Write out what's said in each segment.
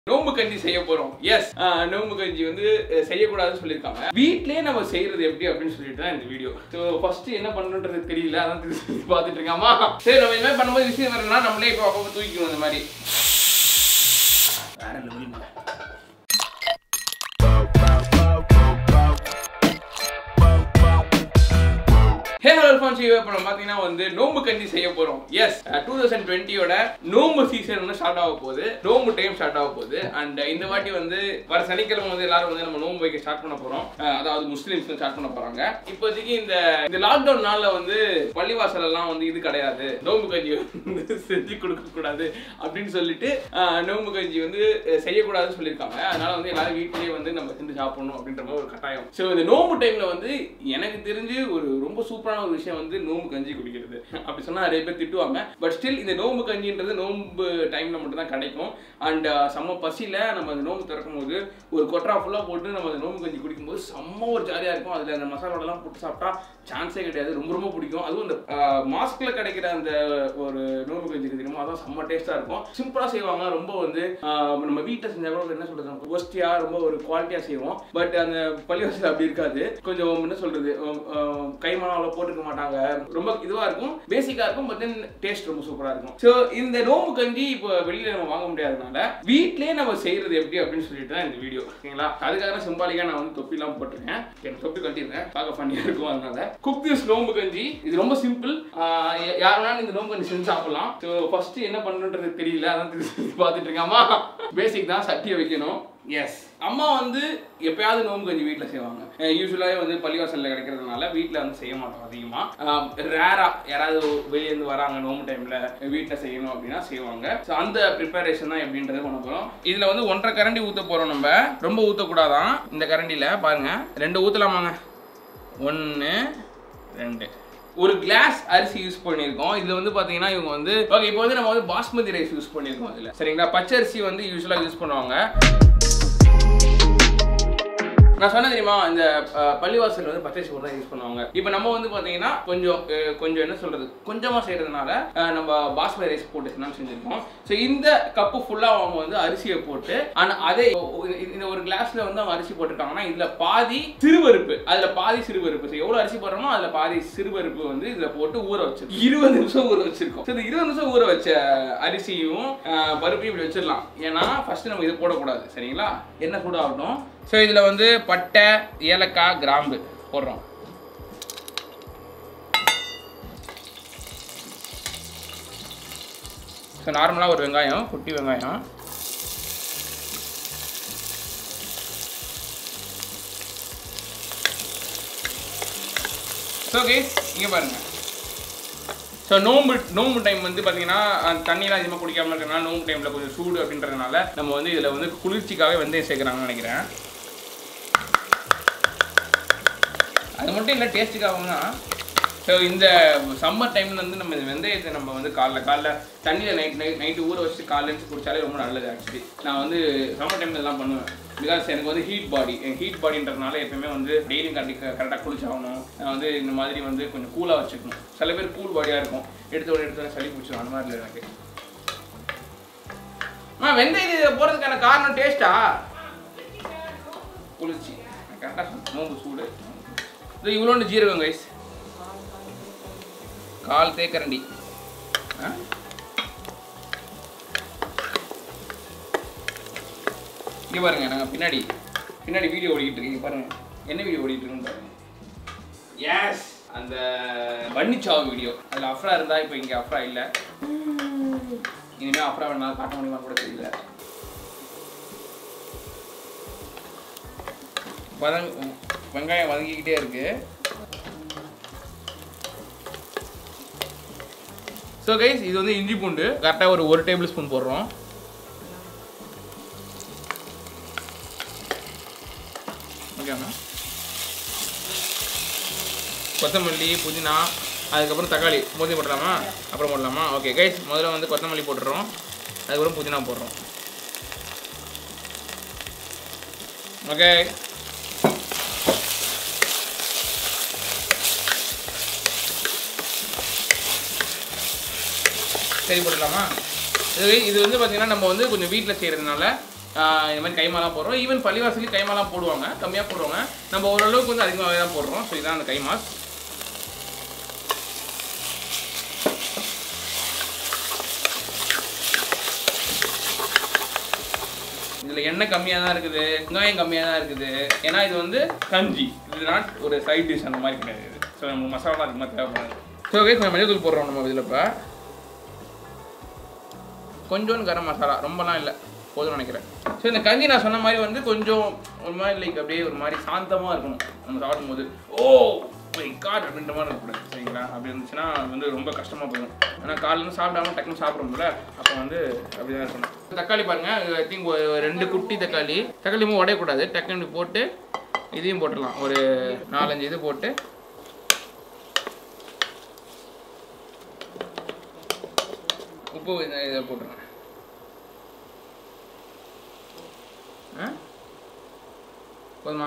நோம்பு கஞ்சி செய்ய போறோம் எஸ் நோம்பு கஞ்சி வந்து அஹ், செய்யக்கூடாதுன்னு சொல்லியிருக்காங்க வீட்லயே நம்ம செய்யறது எப்படி அப்படின்னு சொல்லிட்டு தான் இந்த வீடியோ ஸோ ஃபர்ஸ்ட் என்ன பண்ணணுன்றது தெரியல அதான் திருப்பி பார்த்துட்டு இருக்காமா சரி நம்ம இந்த மாதிரி பண்ணும்போது விஷயம் வரணும்னா நம்மளே இப்போ அப்பப்போ தூக்கிக்கணும் இந்த மாதிரி வேற லெவலுங்க ஹே ஹலோ ஃபன்ஸ் இப்போ நம்ம பார்த்தீங்கன்னா வந்து நோம்பு கஞ்சி செய்ய போகிறோம் எஸ் டூ தௌசண்ட் டுவெண்ட்டியோட நோம்பு சீசன் வந்து ஸ்டார்ட் ஆக போகுது நோம்பு டைம் ஸ்டார்ட் ஆக போகுது அண்ட் இந்த வாட்டி வந்து வர சனிக்கிழமை வந்து எல்லாரும் வந்து நம்ம நோம்பு வைக்க ஸ்டார்ட் பண்ண போகிறோம் அதாவது முஸ்லீம்ஸ் ஸ்டார்ட் பண்ண போகிறாங்க இப்போதைக்கு இந்த இந்த லாக்டவுன் நாளில் வந்து பள்ளிவாசல் எல்லாம் வந்து இது கிடையாது நோம்பு கஞ்சி வந்து செஞ்சு கொடுக்க கூடாது அப்படின்னு சொல்லிட்டு அஹ், நோம்பு கஞ்சி வந்து அஹ், செய்யக்கூடாதுன்னு சொல்லியிருக்காங்க அதனால வந்து எல்லாரும் வீட்டிலேயே வந்து நம்ம செஞ்சு சாப்பிடணும் அப்படின்ற மாதிரி ஒரு கட்டாயம் ஸோ இந்த நோம்பு டைம்ல வந்து எனக்கு தெரிஞ்சு ஒரு ரொம்ப சூப்பரான ஒரு விஷயம் வந்து நோம்பு கஞ்சி குடிக்கிறது அப்படி சொன்னா நிறைய பேர் திட்டுவாங்க பட் ஸ்டில் இந்த நோம்பு கஞ்சின்றது நோம்பு டைம்ல மட்டும் தான் கிடைக்கும் அண்ட் செம்ம பசியில நம்ம அந்த நோம்பு திறக்கும் போது ஒரு கொட்டரா ஃபுல்லா போட்டு நம்ம அந்த நோம்பு கஞ்சி குடிக்கும்போது செம்ம ஒரு ஜாலியா இருக்கும் அதுல அந்த மசாலா எல்லாம் போட்டு சாப்பிட்டா சான்ஸே கிடையாது ரொம்ப ரொம்ப பிடிக்கும் அதுவும் இந்த மாஸ்க்ல கிடைக்கிற அந்த ஒரு நோம்பு கஞ்சி இருக்கு தெரியுமா அதான் செம்ம டேஸ்டா இருக்கும் சிம்பிளா செய்வாங்க ரொம்ப வந்து ஆஹ், நம்ம வீட்டில் செஞ்சா கூட என்ன சொல்றது ஒஸ்டியா ரொம்ப ஒரு குவாலிட்டியா செய்வோம் பட் அந்த பள்ளிவாசல் அப்படி இருக்காது கொஞ்சம் என்ன சொல்றது ஆஹ், ஆஹ், கைமணம் அவ்வளோ போட்டுக்க மாட்டாங்க ரொம்ப இதுவா இருக்கும் பேசிக்கா இருக்கும் பட் தென் டேஸ்ட் ரொம்ப சூப்பரா இருக்கும் ஸோ இந்த நோம்பு கஞ்சி இப்போ வெளியில நம்ம வாங்க முடியாதனால வீட்லயே நம்ம செய்யறது எப்படி அப்படின்னு சொல்லிட்டு தான் இந்த வீடியோ ஓகேங்களா அதுக்காக தான் சிம்பாலிக்கா நான் வந்து தொப்பிலாம் போட்டிருக்கேன் எனக்கு தொப்பி கட்டிருக்கேன் பார்க்க ஃபன்னியா இருக்கும் அதனால குக் திஸ் நோம்பு கஞ்சி இது ரொம்ப சிம்பிள் யார் வேணாலும் இந்த நோம்பு கஞ்சி செஞ்சு சாப்பிடலாம் ஸோ ஃபர்ஸ்ட் என்ன பண்ணுன்றது தெரியல அதான் திருப்பி பார்த்துட்டு இருக்காமா பேசிக் தான் சட்டியை வைக்கணும் எஸ் அம்மா வந்து எப்பயாவது நோம்பு கஞ்சி வீட்டில் செய்வாங்க யூஸ்வலாகவே வந்து பள்ளிவாசலில் கிடைக்கிறதுனால வீட்டில் வந்து செய்ய மாட்டோம் அதிகமாக ரேராக யாராவது வெளியேருந்து வராங்க நோம்பு டைமில் வீட்டில் செய்யணும் அப்படின்னா செய்வாங்க ஸோ அந்த ப்ரிப்பரேஷன் தான் எப்படின்றத பண்ண போகிறோம் இதில் வந்து ஒன்றரை கரண்டி ஊற்ற போகிறோம் நம்ம ரொம்ப ஊற்றக்கூடாதான் இந்த கரண்டியில் பாருங்க ரெண்டு ஊற்றலாமாங்க ஒன்று ரெண்டு ஒரு கிளாஸ் அரிசி யூஸ் பண்ணியிருக்கோம் இதுல வந்து பாத்தீங்கன்னா இவங்க வந்து ஓகே இப்போ வந்து நம்ம வந்து பாஸ்மதி ரைஸ் யூஸ் பண்ணியிருக்கோம் இதுல சரிங்களா பச்சை அரிசி வந்து யூஸ்வலா யூஸ் பண்ணுவாங்க நான் சொன்னேன் தெரியுமா இந்த அஹ், பள்ளிவாசல் வந்து பச்சை சோறு தான் யூஸ் பண்ணுவாங்க இப்போ நம்ம வந்து பார்த்தீங்கன்னா கொஞ்சம் அஹ், கொஞ்சம் என்ன சொல்றது கொஞ்சமாக செய்யறதுனால அஹ், நம்ம பாஸ்மதி ரைஸ் போட்டு தான் செஞ்சிருக்கோம் ஸோ இந்த கப்பு ஃபுல்லாக அவங்க வந்து அரிசியை போட்டு ஆனால் அதே ஒ- இந்த ஒரு கிளாஸ்ல வந்து அவங்க அரிசி போட்டிருக்காங்கன்னா இதுல பாதி சிறுபருப்பு அதுல பாதி சிறுபருப்பு ஸோ எவ்வளோ அரிசி போடுறோமோ அதுல பாதி சிறுபருப்பு வந்து இதுல போட்டு ஊற வச்சிருக்கோம் இருபது நிமிஷம் ஊற வச்சிருக்கோம் ஸோ இந்த இருபது நிமிஷம் ஊற வச்ச அரிசியும் அஹ், பருப்பையும் இப்படி வச்சிடலாம் ஏன்னா ஃபர்ஸ்ட் நம்ம இது போடக்கூடாது சரிங்களா என்ன கூட ஆகட்டும் ஸோ இதில் வந்து பட்டை ஏலக்காய் கிராம்பு போடுறோம் ஸோ நார்மலாக ஒரு வெங்காயம் குட்டி வெங்காயம் ஓகே இங்கே பாருங்க ஸோ நோம்பு நோம்பு டைம் வந்து பார்த்தீங்கன்னா அந்த தண்ணியெலாம் அதிகமாக குடிக்காம இருக்கிறனால நோம்பு டைமில் கொஞ்சம் சூடு அப்படின்றதுனால நம்ம வந்து இதில் வந்து குளிர்ச்சிக்காக வெந்தயம் சேர்க்குறாங்கன்னு நினைக்கிறேன் அது மட்டும் இல்லை டேஸ்ட்டுக்காகவும் தான் ஸோ இந்த சம்மர் டைமில் வந்து நம்ம இந்த வெந்தயத்தை நம்ம வந்து காலைல காலைல தண்ணியில் நைட் நைட் நைட்டு ஊற வச்சு காலைல எழுந்து குடிச்சாலே ரொம்ப நல்லது ஆக்சுவலி நான் வந்து சம்மர் டைமில் இதெல்லாம் பண்ணுவேன் பிகாஸ் எனக்கு வந்து ஹீட் பாடி என் ஹீட் பாடின்றதுனால எப்பயுமே வந்து டெய்லியும் கண்டி கரெக்டாக குளிச்சாகணும் நான் வந்து இந்த மாதிரி வந்து கொஞ்சம் கூலாக வச்சுக்கணும் சில பேர் கூல் பாடியாக இருக்கும் எடுத்த உடனே எடுத்த உடனே சளி பிடிச்சிடும் அந்த மாதிரி இல்லை எனக்கு அம்மா வெந்தயம் இது போகிறதுக்கான காரணம் டேஸ்ட்டா குளிர்ச்சி கரெக்டாக நோம்பு சூடு இது இவ்வளோண்டு ஜீரகம் கைஸ் கால் தேக்கரண்டி ஆ? இங்க பாருங்க நாங்க பின்னாடி பின்னாடி வீடியோ ஓடிக்கிட்டு இருக்கு இங்க பாருங்க என்ன வீடியோ ஓடிட்டு இருக்குன்னு பாருங்க எஸ் அந்த பன்னிச்சாவு வீடியோ அதுல அஃப்ரா இருந்தா இப்போ இங்க அஃப்ரா இல்ல இனிமே அஃப்ரா வேணா காட்ட முடியுமா கூட தெரியல வதங் வெங்காயம் வதங்கிக்கிட்டே இருக்கு ஸோ கைஸ் இது வந்து இஞ்சி பூண்டு கரெக்டாக ஒரு ஒரு டேபிள் ஸ்பூன் போடுறோம் ஓகேண்ணா கொத்தமல்லி புதினா அதுக்கப்புறம் தக்காளி மூத்தி போடலாமா அப்புறம் போடலாமா ஓகே கைஸ் முதல்ல வந்து கொத்தமல்லி போட்டுடுறோம் அதுக்கப்புறம் புதினா போடுறோம் ஓகே சரி போடலாமா இது இது வந்து பார்த்தீங்கன்னா நம்ம வந்து கொஞ்சம் வீட்டில் செய்கிறதுனால ஆஹ் இந்த மாதிரி கைமாலாம் போடுறோம் ஈவன் பள்ளிவாசலுக்கு கைமாலாம் போடுவாங்க கம்மியாக போடுவாங்க நம்ம ஓரளவுக்கு வந்து அதிகமாகவே தான் போடுறோம் ஸோ இதான் அந்த கைமாஸ் இதில் எண்ணெய் கம்மியாக தான் இருக்குது வெங்காயம் கம்மியாக தான் இருக்குது ஏன்னா இது வந்து கஞ்சி இது நாட் ஒரு சைட் டிஷ் அந்த மாதிரி கிடையாது ஸோ நம்ம மசாலா அதிகமாக தேவைப்படாது ஸோ ஓகே கொஞ்சம் மஞ்சள் தூள் போடுறோம் நம்ம இதில் இப்போ கொஞ்சோண்டு கரம் மசாலா ரொம்பலாம் இல்லை போதும்னு நினைக்கிறேன் ஸோ இந்த கஞ்சி நான் சொன்ன மாதிரி வந்து கொஞ்சம் ஒரு மாதிரி லைக் அப்படியே ஒரு மாதிரி சாந்தமாக இருக்கணும் நம்ம சாப்பிடும்போது ஓ மை காட் அப்படின்ற மாதிரி இருக்கக்கூடாது சரிங்களா அப்படி இருந்துச்சுன்னா அது வந்து ரொம்ப கஷ்டமாக போயிடும் ஏன்னா காலையில் சாப்பிடாம டக்குன்னு சாப்பிடும்ல அப்போ வந்து அப்படி தான் இருக்கணும் தக்காளி பாருங்கள் ஐ திங்க் ரெண்டு குட்டி தக்காளி தக்காளி உடையக்கூடாது டக்குன்னு போட்டு இதையும் போட்டுடலாம் ஒரு நாலஞ்சு இது போட்டு உப்பு இதை இதை போட்டுருங்க ஆ போதுமா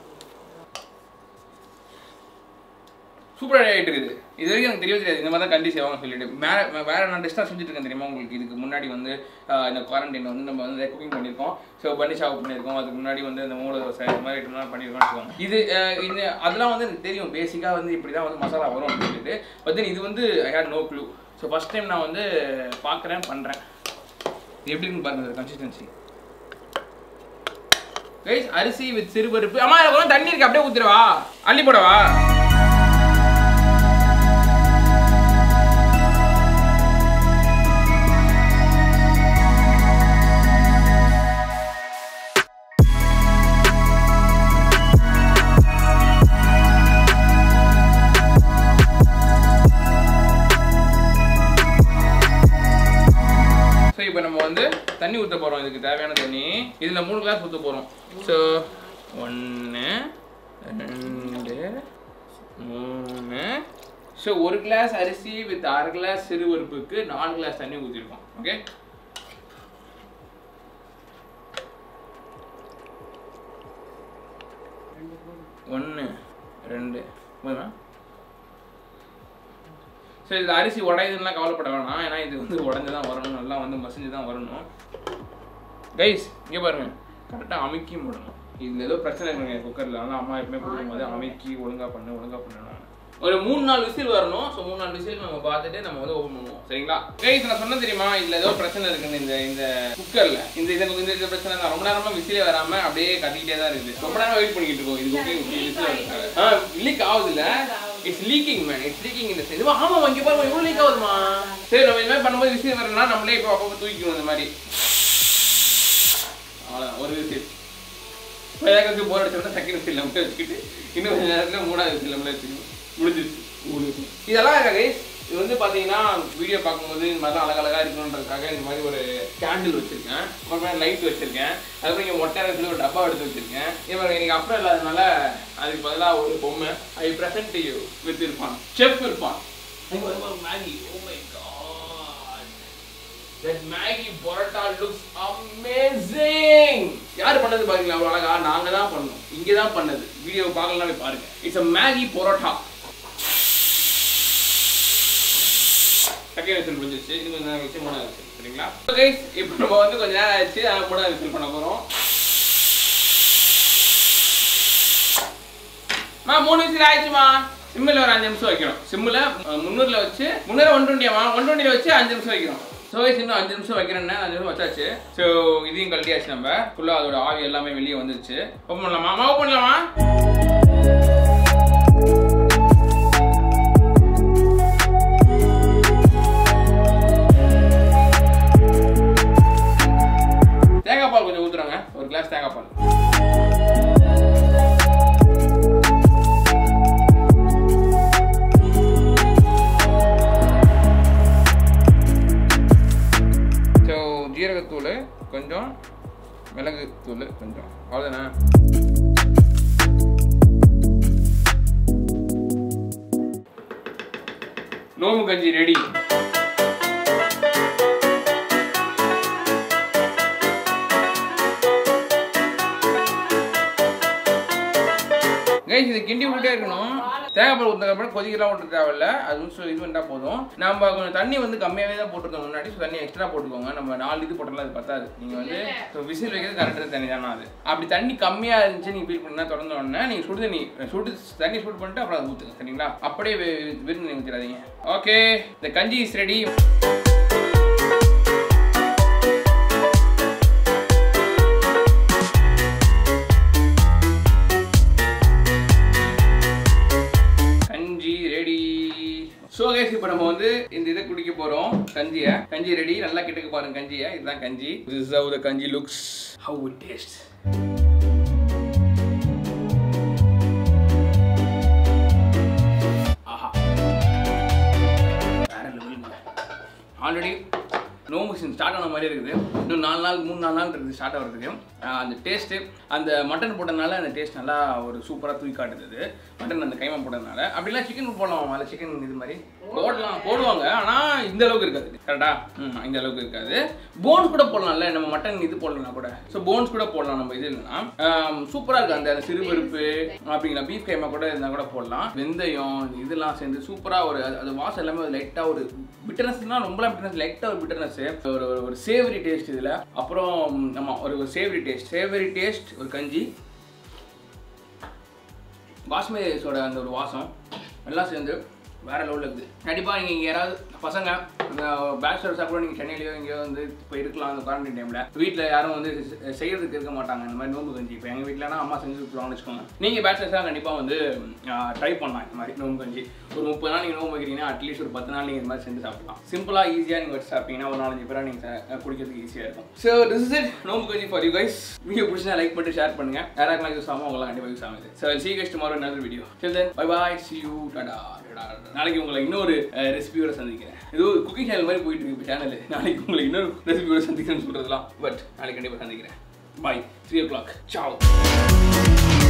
சூப்பராக ஆகிட்டு இருக்குது இது வரைக்கும் எனக்கு தெரியவே தெரியாது இந்த மாதிரி தான் கண்டி செய்வாங்க சொல்லிட்டு வேற வேற நான் டிஷ்டாக செஞ்சுட்டு இருக்கேன் தெரியுமா உங்களுக்கு இதுக்கு முன்னாடி வந்து ஆஹ், இந்த குவாரண்டைன் வந்து நம்ம வந்து குக்கிங் பண்ணியிருக்கோம் ஸோ பண்ணி சாவு பண்ணியிருக்கோம் அதுக்கு முன்னாடி வந்து இந்த மூணு தோசை இது மாதிரி ஐட்டம்லாம் பண்ணியிருக்கோம்னு வச்சுக்கோங்க இது ஆஹ், இந்த அதெல்லாம் வந்து எனக்கு தெரியும் பேசிக்காக வந்து இப்படி தான் வந்து மசாலா வரும் அப்படின்னு சொல்லிட்டு பட் தென் இது வந்து I had no clue so first time நான் வந்து பார்க்குறேன் பண்ணுறேன் இது எப்படி இருக்குன்னு பாருங்க கன்சிஸ்டன்சி கைஸ் அரிசி வித் சிறுபருப்பு அம்மா இதுல கொஞ்சம் தண்ணி இருக்கு அப்படியே ஊத்துறவா அள்ளி போடவா ஸோ இப்போ நம்ம வந்து தண்ணி ஊற்ற போகிறோம் இதுக்கு தேவையான தண்ணி இதில் மூணு கிளாஸ் ஊற்ற போகிறோம் ஸோ ஒன்று ரெண்டு மூணு ஸோ ஒரு கிளாஸ் அரிசி வித் அரை கிளாஸ் சிறுபருப்புக்கு நாலு கிளாஸ் தண்ணி ஊற்றிருக்கோம் ஓகே ஒன்று ரெண்டு போதுமா ஸோ இது அரிசி உடையுதுன்னா கவலைப்பட வேணாம் ஏன்னா இது வந்து உடஞ்சு தான் வரணும் நல்லா வந்து மசிஞ்சு தான் வரணும் கைஸ் இங்கே பாருங்க கரெக்டாக அமுக்கி போடணும் இதில் ஏதோ பிரச்சனை இருக்குங்க குக்கரில் ஆனால் அம்மா எப்பவுமே கொடுக்கும்போது அமுக்கி ஒழுங்கா பண்ணு ஒழுங்கா பண்ணணும் ஒரு மூணு நாலு விசில் வரணும் ஸோ மூணு நாலு விசில் நம்ம பார்த்துட்டு நம்ம வந்து ஓப்பன் பண்ணுவோம் சரிங்களா கைஸ் நான் சொன்ன தெரியுமா இதில் ஏதோ பிரச்சனை இருக்குன்னு இந்த இந்த குக்கரில் இந்த இது இந்த இந்த பிரச்சனை தான் ரொம்ப நேரமாக விசிலே வராமல் அப்படியே கட்டிக்கிட்டே தான் இருக்குது ரொம்ப நேரம் வெயிட் பண்ணிக்கிட்டு இருக்கோம் இது ஓகே விசில் ஆ லீக் ஆகுதுல்ல it's leaking man it's leaking இந்த சைடு ஆமா இங்க பாருங்க இவ்வளவு லீக் ஆகுதுமா சரி நம்ம இந்த மாதிரி பண்ணும்போது விசில் வரணும்னா நம்மளே இப்போ அப்பப்போ தூக்கிக்கணும் இந்த மாதிரி அவ்வளோதான் ஒரு விசில் வேகத்துக்கு போர் அடிச்சோம்னா செகண்ட் விசில் நம்ம வச்சுக்கிட்டு இன்னும் கொஞ்ச நேரத்தில் மூணாவது விசில் நம்ம வச்சுக்கணும் முடிஞ்சிருச்சு முடிஞ்சிருச்சு இதெல்லாம் இருக்கா கைஸ் இது வந்து பார்த்தீங்கன்னா வீடியோ பார்க்கும்போது இந்த மாதிரிலாம் அழகழகா இருக்கணுன்றதுக்காக இந்த மாதிரி ஒரு கேண்டில் வச்சிருக்கேன் அப்புறமா லைட் வச்சிருக்கேன் அதுக்கப்புறம் இங்கே மொட்டை சொல்லி ஒரு டப்பா எடுத்து வச்சிருக்கேன் இவன் எனக்கு அப்புறம் இல்லாதனால அதுக்கு பதிலாக ஒரு பொம்மை ஐ பிரசன்ட் யூ வித் இருப்பான் செஃப் இருப்பான் Maggi oh my God that Maggi parotta looks amazing யார் பண்ணது பாருங்களா அவ்வளோ அழகா நாங்க தான் பண்ணோம் இங்கே தான் பண்ணது வீடியோ பார்க்கலாம் போய் பாருங்க it's a Maggi parotta second whistle முடிஞ்சிருச்சு இன்னும் கொஞ்சம் நேரம் கழிச்சு மூணாவது விசில் சரிங்களா கைஸ் இப்போ நம்ம வந்து கொஞ்ச நேரம் ஆயிடுச்சு நாங்கள் மூணாவது விசில் பண்ண போகிறோம் மா மூணு விசில் ஆயிடுச்சுமா சிம்மில் ஒரு அஞ்சு நிமிஷம் வைக்கணும் சிம்மில் முந்நூறில் வச்சு முந்நூறு ஒன் டுவெண்ட்டியாமா ஒன் டுவெண்ட்டியில் வச்சு அஞ்சு நிமிஷம் வைக்கிறோம் ஸோ இன்னும் அஞ்சு நிமிஷம் வைக்கிறேன்னா அஞ்சு நிமிஷம் வச்சாச்சு ஸோ இதையும் கழட்டியாச்சு நம்ம ஃபுல்லாக அதோட ஆவி எல்லாமே வெளியே வந்துருச்சு ஓப்பன் பண்ணலாமா அம்மா ஓப்பன் பண்ணலாமா தேங்காய் பால் கொஞ்சம் ஊத்துறாங்க ஒரு கிளாஸ் தேங்காய் பால் ஸோ ஜீரகத்தூள் கொஞ்சம் மிளகுத்தூள் கொஞ்சம் அவ்வளோதானே நோம்பு கஞ்சி ரெடி கைஸ் இது கிண்டி விட்டுட்டே இருக்கணும் தேங்காய் பால் ஊற்றினதுக்கப்புறம் கொதிக்கலாம் விட்டு தேவையில்ல அது வந்து so இது பண்ணால் போதும் நம்ம கொஞ்சம் தண்ணி வந்து கம்மியாகவே தான் போட்டிருக்கோம் முன்னாடி ஸோ தண்ணி எக்ஸ்ட்ரா போட்டுக்கோங்க நம்ம நாலு இது போட்டாலும் அது பத்தாது நீங்கள் வந்து ஸோ விசில் வைக்கிறது கரெக்டாக தண்ணி தானே அது அப்படி தண்ணி கம்மியாக இருந்துச்சு நீங்கள் ஃபீல் பண்ணால் திறந்த உடனே நீங்கள் சுடு தண்ணி சுடு தண்ணி சூட் பண்ணிட்டு அப்புறம் அதை ஊற்றுங்க சரிங்களா அப்படியே வி- விருந்து ஊற்றிடாதீங்க ஓகே இந்த kanji is ready kanji ready so guys இப்போ நம்ம வந்து இந்த இதை குடிக்க போகிறோம் கஞ்சியை கஞ்சி ரெடி நல்லா கிட்டக்க பாருங்க கஞ்சியை இதுதான் கஞ்சி this is how the kanji looks how it taste ஆஹா வேற லெவலுங்க ஆல்ரெடி நோம்பு சீசன் ஸ்டார்ட் ஆன மாதிரி இருக்குது இன்னும் நாலு நாள் மூணு நாலு நாள் இருக்குது ஸ்டார்ட் ஆகிறதுக்கு ஆஹ் அந்த டேஸ்ட்டு அந்த மட்டன் போட்டதுனால அந்த டேஸ்ட் நல்லா ஒரு சூப்பராக தூக்கி காட்டுது மட்டன் அந்த கைமா போட்டதுனால அப்படிலாம் சிக்கன் போடலாம் மேலே சிக்கன் இது மாதிரி போடலாம் போடுவாங்க ஆனால் இந்த அளவுக்கு இருக்காது கரெக்டா ம் இந்த அளவுக்கு இருக்காது போன்ஸ் கூட போடலாம்ல நம்ம மட்டன் இது போடலாம் கூட ஸோ போன்ஸ் கூட போடலாம் நம்ம இது இல்லைன்னா சூப்பராக இருக்கு அந்த அந்த சிறுபருப்பு அப்படிங்களா பீஃப் கைமா கூட இருந்தால் கூட போடலாம் வெந்தயம் இதெல்லாம் சேர்ந்து சூப்பராக ஒரு அது- அது வாசம் எல்லாமே லைட்டாக ஒரு பிட்டர்னஸ்னா ரொம்பலாம் பிட்டர்னஸ் லைட்டாக ஒரு பிட்டர்னஸ் ஒரு ஒரு- ஒரு சேவரி டேஸ்ட் இதில் அப்புறம் நம்ம ஒரு ஒரு சேவரி டேஸ்ட் சேவரி டேஸ்ட் ஒரு கஞ்சி பாஸ்மதி ரைஸோட அந்த ஒரு வாசம் எல்லாம் சேர்ந்து வேற லெவலில் இருக்குது கண்டிப்பாக நீங்கள் இங்கே யாராவது பசங்க இந்த பேச்சுலர்ஸாக கூட நீங்கள் சென்னையிலையோ எங்கேயோ வந்து இப்போ இருக்கலாம் அந்த குவாரண்டைன் டைமில் வீட்டில் யாரும் வந்து செ- செய்யறதுக்கு இருக்க மாட்டாங்க இந்த மாதிரி நோம்பு கஞ்சி இப்போ எங்கள் வீட்டிலனா அம்மா செஞ்சு கொடுத்துருவாங்கன்னு வச்சுக்கோங்க நீங்கள் பேச்சுலர்ஸாக கண்டிப்பாக வந்து ட்ரை பண்ணலாம் இந்த மாதிரி நோம்பு கஞ்சி ஒரு முப்பது நாள் நீங்கள் நோம்பு வைக்கிறீங்கன்னா அட்லீஸ்ட் ஒரு பத்து நாள் நீங்கள் இந்த மாதிரி செஞ்சு சாப்பிடலாம் சிம்பிளாக ஈஸியாக நீங்கள் வச்சு சாப்பிட்டீங்கன்னா ஒரு நாலஞ்சு பேராக நீங்கள் குடிக்கிறதுக்கு ஈஸியாக இருக்கும் so this is it nombu kanji for you guys video பிடிச்சா லைக் பண்ணிட்டு ஷேர் பண்ணுங்க யாராக்கெல்லாம் யூஸ் ஆகும் அவங்களாம் கண்டிப்பாக யூஸ் ஆகுது so see guys tomorrow another video till then bye bye see you டாடா நாளைக்கு உங்களை இன்னொரு ரெசிபியோட சந்திக்கிறேன் ஏதோ குக்கிங் சேனல் மாதிரி போயிட்டு இருக்கு சேனல் நாளைக்கு உங்களை இன்னொரு ரெசிபியோட சந்திக்கிறேன்னு சொல்றதெல்லாம் பட் நாளைக்கு கண்டிப்பாக சந்திக்கிறேன் bye three o'clock Zhao